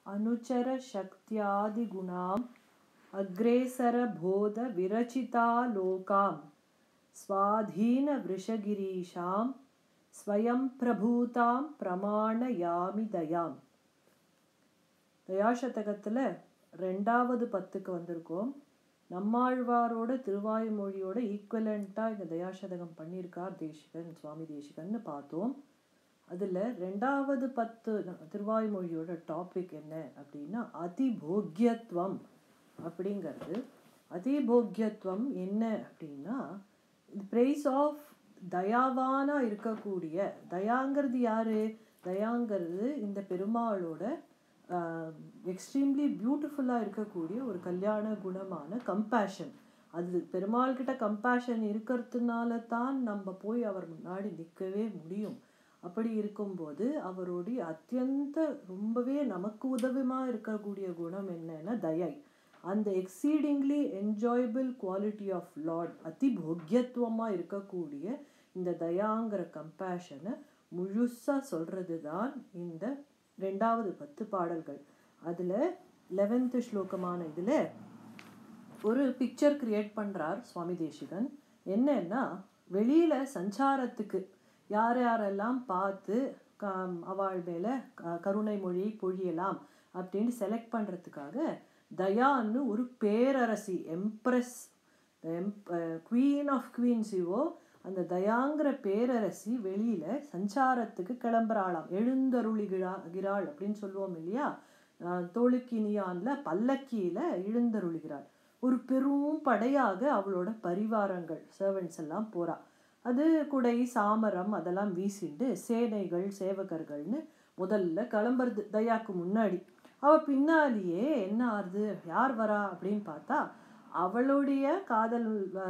अनुचरशक्त्यादिगुणाम् अग्रेसरबोधविरचिता लोकां स्वाधीनवृषगिरीशां स्वयं प्रभूतां பிரமாணயாமி தயாம் தயாசதகத்தில் ரெண்டாவது பத்துக்கு வந்திருக்கோம் நம்மாழ்வாரோட திருவாய்மொழியோட ஈக்குவலண்ட்டாக இந்த தயாசதகம் பண்ணியிருக்கார் தேசிகன் சுவாமி தேசிகன்னு பார்த்தோம் அதில் ரெண்டாவது பத்து திருவாய்மொழியோட டாபிக் என்ன அப்படின்னா அதிபோக்கியத்துவம் அப்படிங்கிறது அதிபோக்கியத்துவம் என்ன அப்படின்னா பிரைஸ் ஆஃப் தயாவானா இருக்கக்கூடிய தயாங்கிறது யாரு தயாங்கிறது இந்த பெருமாளோட எக்ஸ்ட்ரீம்லி பியூட்டிஃபுல்லாக இருக்கக்கூடிய ஒரு கல்யாண குணமான கம்பேஷன் அது பெருமாள் கிட்ட கம்பேஷன் இருக்கிறதுனால தான் நம்ம போய் அவர் முன்னாடி நிற்கவே முடியும் அப்படி இருக்கும்போது அவருடைய அத்தியந்த ரொம்பவே நமக்கு உதவிமாக இருக்கக்கூடிய குணம் என்னன்னா தயை அந்த exceedingly enjoyable quality of lord அதி போக்கியத்துவமாக இருக்கக்கூடிய இந்த தயாங்கிற கம்பேஷனை முழுசாக சொல்கிறது தான் இந்த ரெண்டாவது பத்து பாடல்கள் அதில் லெவன்த்து ஸ்லோகமான இதில் ஒரு பிக்சர் கிரியேட் பண்ணுறார் சுவாமி தேசிகன் என்னன்னா வெளியில் சஞ்சாரத்துக்கு யார் யாரெல்லாம் பார்த்து க அவள் மேலே கருணை மொழியை பொழியலாம் அப்படின்னு செலக்ட் பண்ணுறதுக்காக தயான்னு ஒரு பேரரசி எம்ப்ரெஸ் குவீன் ஆஃப் குவீன்ஸ் இவோ அந்த தயாங்கிற பேரரசி வெளியில் சஞ்சாரத்துக்கு கிளம்புறாளாம் எழுந்தருளிகிறா கிராள் அப்படின்னு சொல்லுவோம் இல்லையா தோளுக்கினியான்ல பல்லக்கியில் எழுந்தருளுகிறாள் ஒரு பெரும் படையாக அவளோட பரிவாரங்கள் சர்வன்ஸ் எல்லாம் போறா அது குடை சாமரம் அதெல்லாம் வீசிட்டு சேனைகள் சேவகர்கள்னு முதல்ல கிளம்புறது தயாக்கு முன்னாடி அவள் பின்னாலேயே என்ன ஆறுது யார் வரா அப்படின்னு பார்த்தா அவளுடைய காதல்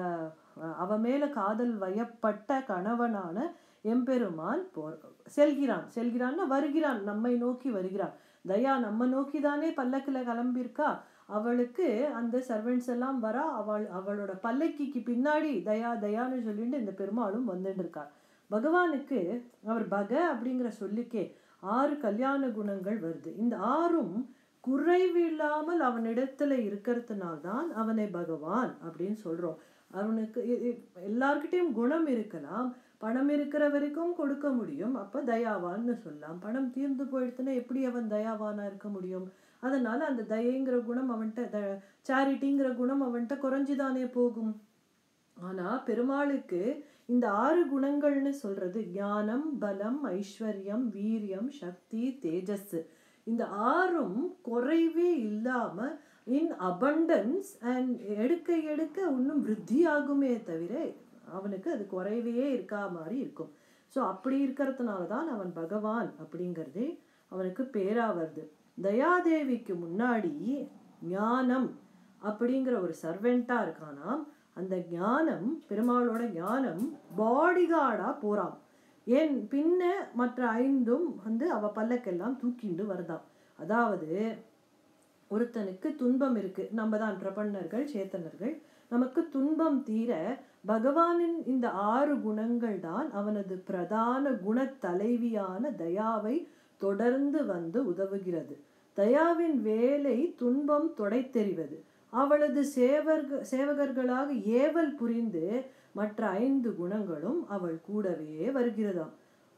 அவ மேல காதல் வயப்பட்ட கணவனான எம்பெருமான் போ செல்கிறான் செல்கிறான்னா வருகிறான் நம்மை நோக்கி வருகிறான் தயா நம்ம நோக்கி தானே பல்லக்கில் கிளம்பியிருக்கா அவளுக்கு அந்த சர்வெண்ட்ஸ் எல்லாம் வரா அவள் அவளோட பல்லக்கிக்கு பின்னாடி தயா தயான்னு சொல்லிட்டு இந்த பெருமாளும் வந்துட்டு இருக்கார் பகவானுக்கு அவர் பக அப்படிங்கிற சொல்லிக்கே ஆறு கல்யாண குணங்கள் வருது இந்த ஆறும் குறைவில்லாமல் அவனிடத்துல இருக்கிறதுனால்தான் அவனை பகவான் அப்படின்னு சொல்றோம் அவனுக்கு எல்லார்கிட்டையும் குணம் இருக்கலாம் பணம் இருக்கிற வரைக்கும் கொடுக்க முடியும் அப்ப தயாவான்னு சொல்லலாம் பணம் தீர்ந்து போயிடுத்துன்னா எப்படி அவன் தயாவானா இருக்க முடியும் அதனால அந்த தயங்கிற குணம் அவன்கிட்ட சேரிட்டிங்கிற குணம் அவன்கிட்ட குறைஞ்சுதானே போகும் ஆனா பெருமாளுக்கு இந்த ஆறு குணங்கள்னு சொல்றது ஞானம் பலம் ஐஸ்வர்யம் வீரியம் சக்தி தேஜஸ் இந்த ஆறும் குறைவே இல்லாம இன் அபண்டன்ஸ் அண்ட் எடுக்க எடுக்க இன்னும் விருத்தி ஆகுமே தவிர அவனுக்கு அது குறைவே இருக்கா மாதிரி இருக்கும் ஸோ அப்படி இருக்கிறதுனால தான் அவன் பகவான் அப்படிங்கிறதே அவனுக்கு பேரா வருது தயாதேவிக்கு முன்னாடி ஞானம் அப்படிங்கிற ஒரு சர்வெண்ட்டாக இருக்கானாம் அந்த ஞானம் பெருமாளோட ஞானம் பாடிகார்டாக போகிறான் ஏன் பின்ன மற்ற ஐந்தும் வந்து அவ பல்லக்கெல்லாம் தூக்கிண்டு வருதாம் அதாவது ஒருத்தனுக்கு துன்பம் இருக்கு நம்ம தான் பிரபன்னர்கள் சேத்தனர்கள் நமக்கு துன்பம் தீர பகவானின் இந்த ஆறு குணங்கள் தான் அவனது பிரதான குண தலைவியான தயாவை தொடர்ந்து வந்து உதவுகிறது தயாவின் வேலை துன்பம் தொடைத்தெறிவது அவளது சேவர்க சேவகர்களாக ஏவல் புரிந்து மற்ற ஐந்து குணங்களும் அவள் கூடவே வருகிறதாம்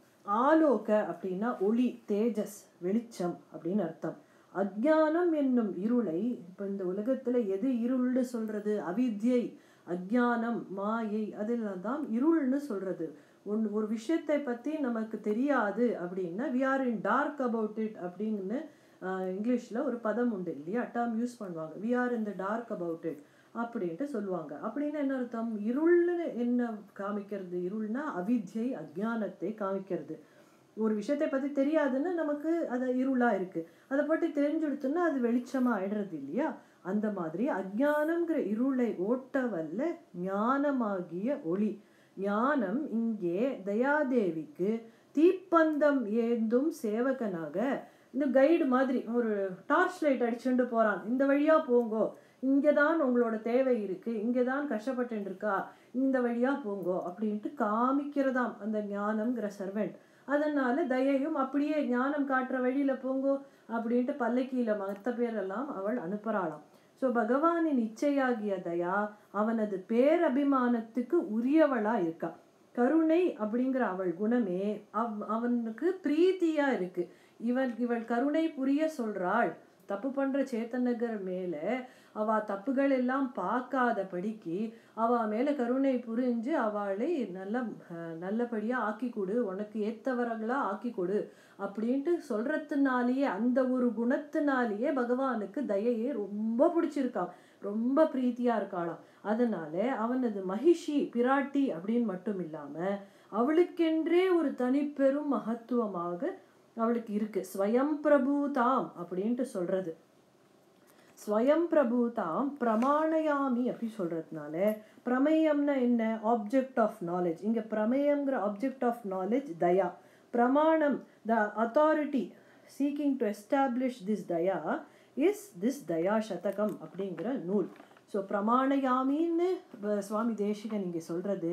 ஆலோக அப்படின்னா ஒளி தேஜஸ் வெளிச்சம் அப்படின்னு அர்த்தம் அஜானம் என்னும் இருளை இப்போ இந்த உலகத்துல எது இருள்னு சொல்றது அவித்யை அஜானம் மாயை அதெல்லாம் தான் இருள்னு சொல்றது ஒன் ஒரு விஷயத்தை பத்தி நமக்கு தெரியாது அப்படின்னா we are in dark about it அப்படின்னு இங்கிலீஷில் ஒரு பதம் உண்டு இல்லையா டேர்ம் யூஸ் பண்ணுவாங்க we are in the dark about it அப்படின்ட்டு சொல்லுவாங்க அப்படின்னு என்ன அர்த்தம் இருள்னு என்ன காமிக்கிறது இருள்னா அவித்யை அஜானத்தை காமிக்கிறது ஒரு விஷயத்தை பற்றி தெரியாதுன்னு நமக்கு அது இருளாக இருக்குது அதை பற்றி தெரிஞ்சுடுத்துன்னா அது வெளிச்சமாக ஆயிடுறது இல்லையா அந்த மாதிரி அஜானம்ங்கிற இருளை ஓட்ட வல்ல ஞானமாகிய ஒளி ஞானம் இங்கே தயாதேவிக்கு தீப்பந்தம் ஏந்தும் சேவகனாக இந்த கைடு மாதிரி ஒரு டார்ச் லைட் அடிச்சுட்டு போறான் இந்த வழியா போங்கோ இங்கே தான் உங்களோட தேவை இருக்கு இங்கே தான் கஷ்டப்பட்டு இருக்கா இந்த வழியா போங்கோ அப்படின்ட்டு காமிக்கிறதாம் அந்த ஞானம்ங்கிற சர்வெண்ட் அதனால தயையும் அப்படியே ஞானம் காட்டுற வழியில போங்கோ அப்படின்ட்டு பல்லக்கியில மற்ற பேரெல்லாம் அவள் அனுப்புறாளாம் ஸோ பகவானின் இச்சையாகிய தயா அவனது பேரபிமானத்துக்கு உரியவளா இருக்கா கருணை அப்படிங்கிற அவள் குணமே அவ் அவனுக்கு பிரீத்தியா இருக்கு இவள் இவள் கருணை புரிய சொல்றாள் தப்பு பண்ற சேத்தனகர் மேல அவ தப்புகள் எல்லாம் பார்க்காதபடிக்கு அவ மேல கருணை புரிஞ்சு அவளை நல்ல அஹ், நல்லபடியா ஆக்கி கொடு உனக்கு ஏத்தவர்களா ஆக்கி கொடு அப்படின்ட்டு சொல்றதுனாலேயே அந்த ஒரு குணத்தினாலேயே பகவானுக்கு தயையே ரொம்ப பிடிச்சிருக்கான் ரொம்ப பிரீத்தியா இருக்காளாம் அதனால அவனது மகிஷி பிராட்டி அப்படின்னு மட்டும் இல்லாம அவளுக்கென்றே ஒரு தனிப்பெரும் மகத்துவமாக அவளுக்கு இருக்கு ஸ்வயம் பிரபூதாம் அப்படின்ட்டு சொல்றது ஸ்வயம் பிரபூதாம் பிரமாணயாமி அப்படி சொல்றதுனால பிரமேயம்னா என்ன ஆப்ஜெக்ட் ஆஃப் நாலேஜ் இங்க பிரமேயம்ங்கிற ஆப்ஜெக்ட் ஆஃப் நாலேஜ் தயா பிரமாணம் the authority seeking to establish this daya is this Daya Shatakam அப்படிங்கிற நூல் ஸோ பிரமாணயாமின்னு வ- சுவாமி தேசிகன் இங்கே சொல்றது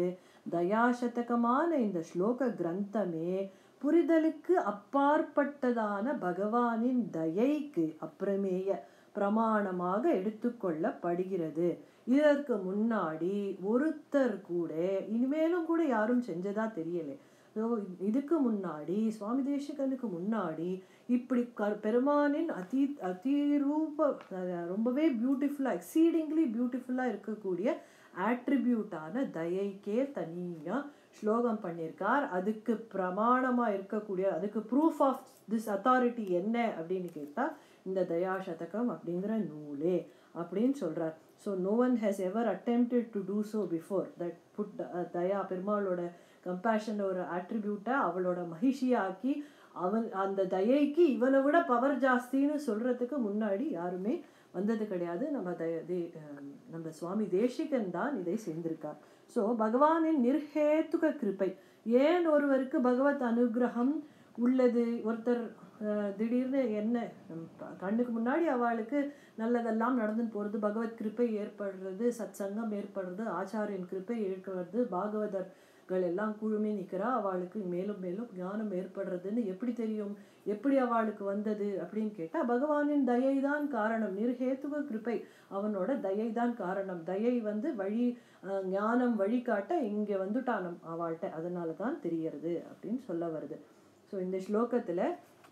தயாசதகமான இந்த ஸ்லோக கிரந்தமே புரிதலுக்கு அப்பாற்பட்டதான பகவானின் தயைக்கு அப்பிரமேய பிரமாணமாக எடுத்துக்கொள்ளப்படுகிறது இதற்கு முன்னாடி ஒருத்தர் கூட இனிமேலும் கூட யாரும் செஞ்சதா தெரியலை So, இதுக்கு முன்னாடி சுவாமி தேசிகனுக்கு முன்னாடி இப்படி க பெருமானின் அதி அதிரூப அஹ், ரொம்பவே பியூட்டிஃபுல்லாக எக்ஸீடிங்லி பியூட்டிஃபுல்லாக இருக்கக்கூடிய ஆட்ரிபியூட்டான தயைக்கே தனியாக ஸ்லோகம் பண்ணியிருக்கார் அதுக்கு பிரமாணமாக இருக்கக்கூடிய அதுக்கு ப்ரூஃப் ஆஃப் திஸ் அத்தாரிட்டி என்ன அப்படின்னு கேட்டால் இந்த தயா சதகம் அப்படிங்கிற நூலே அப்படின்னு சொல்றார் so no one has ever attempted to do so before that put Daya பெருமாளோட கம்பேஷன் ஒரு ஆட்ரிபியூட்டை அவளோட மகிழ்ச்சியாக்கி அவன் அந்த தயைக்கு இவனை விட பவர் ஜாஸ்தின்னு சொல்றதுக்கு முன்னாடி யாருமே வந்தது கிடையாது நம்ம தய தே- அஹ் நம்ம சுவாமி தேசிகன் தான் இதை செய்திருக்கார் ஸோ பகவானின் நிர்ஹேத்துக கிருபை ஏன் ஒருவருக்கு பகவத் அனுகிரகம் உள்ளது ஒருத்தர் அஹ், திடீர்னு என்ன நம் க- கண்ணுக்கு முன்னாடி அவளுக்கு நல்லதெல்லாம் நடந்து போகிறது பகவத் கிருப்பை ஏற்படுறது சத் சங்கம் ஏற்படுறது ஆச்சாரியன் கிருப்பை ஏற்படுறது பாகவதர்கள் எல்லாம் குழுமி நிற்கிறா அவளுக்கு மேலும் மேலும் ஞானம் ஏற்படுறதுன்னு எப்படி தெரியும் எப்படி அவளுக்கு வந்தது அப்படின்னு கேட்டால் பகவானின் தயை தான் காரணம் நிர்ஹேத்துவ கிருப்பை அவனோட தயை தான் காரணம் தயை வந்து வழி அஹ், ஞானம் வழிகாட்ட இங்கே வந்துட்டானம் அவள்கிட்ட அதனால தான் தெரியறது அப்படின்னு சொல்ல வருது ஸோ இந்த ஸ்லோகத்தில்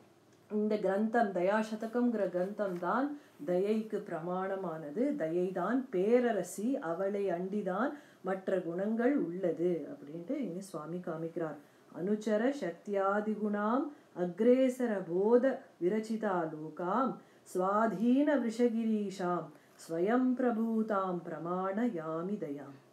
இந்த கிரந்தம் தயாசதகம்ங்கிற கிரந்தம் தான் தயைக்கு பிரமாணமானது தயைதான் பேரரசி அவளை அண்டிதான் மற்ற குணங்கள் உள்ளது அப்படின்ட்டு இங்க சுவாமி காமிக்கிறார் அனுச்சர சக்தியாதிகுணாம் அக்ரேசர போத விரச்சிதா லோகாம் ஸ்வாதீன விஷகிரீஷாம் ஸ்வயம் பிரபூதாம் பிரமாண யாமி தயாம்